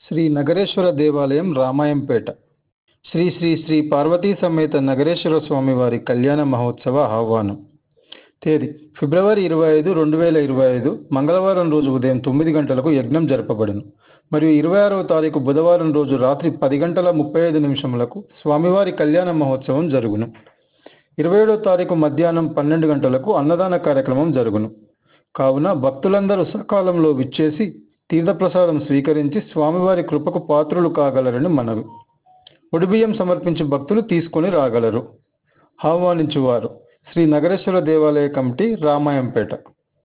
శ్రీ నగరేశ్వర దేవాలయం రామాయంపేట శ్రీ శ్రీ శ్రీ పార్వతీ సమేత నగరేశ్వర స్వామి వారి కళ్యాణ మహోత్సవ ఆహ్వానం తేదీ ఫిబ్రవరి ఇరవై ఐదు రెండు వేల ఇరవై ఐదు మంగళవారం రోజు ఉదయం తొమ్మిది గంటలకు యజ్ఞం జరపబడును మరియు ఇరవై ఆరవ తారీఖు బుధవారం రోజు రాత్రి పది గంటల ముప్పై ఐదు నిమిషములకు స్వామివారి కళ్యాణ మహోత్సవం జరుగును ఇరవై ఏడవ తారీఖు మధ్యాహ్నం పన్నెండు గంటలకు అన్నదాన కార్యక్రమం జరుగును కావున భక్తులందరూ సకాలంలో విచ్చేసి తీర్థప్రసాదం స్వీకరించి స్వామివారి కృపకు పాత్రులు కాగలరని మనవి ఒడిబియ్యం సమర్పించి భక్తులు తీసుకొని రాగలరు ఆహ్వానించువారు శ్రీ నగరేశ్వర దేవాలయ కమిటీ రామాయంపేట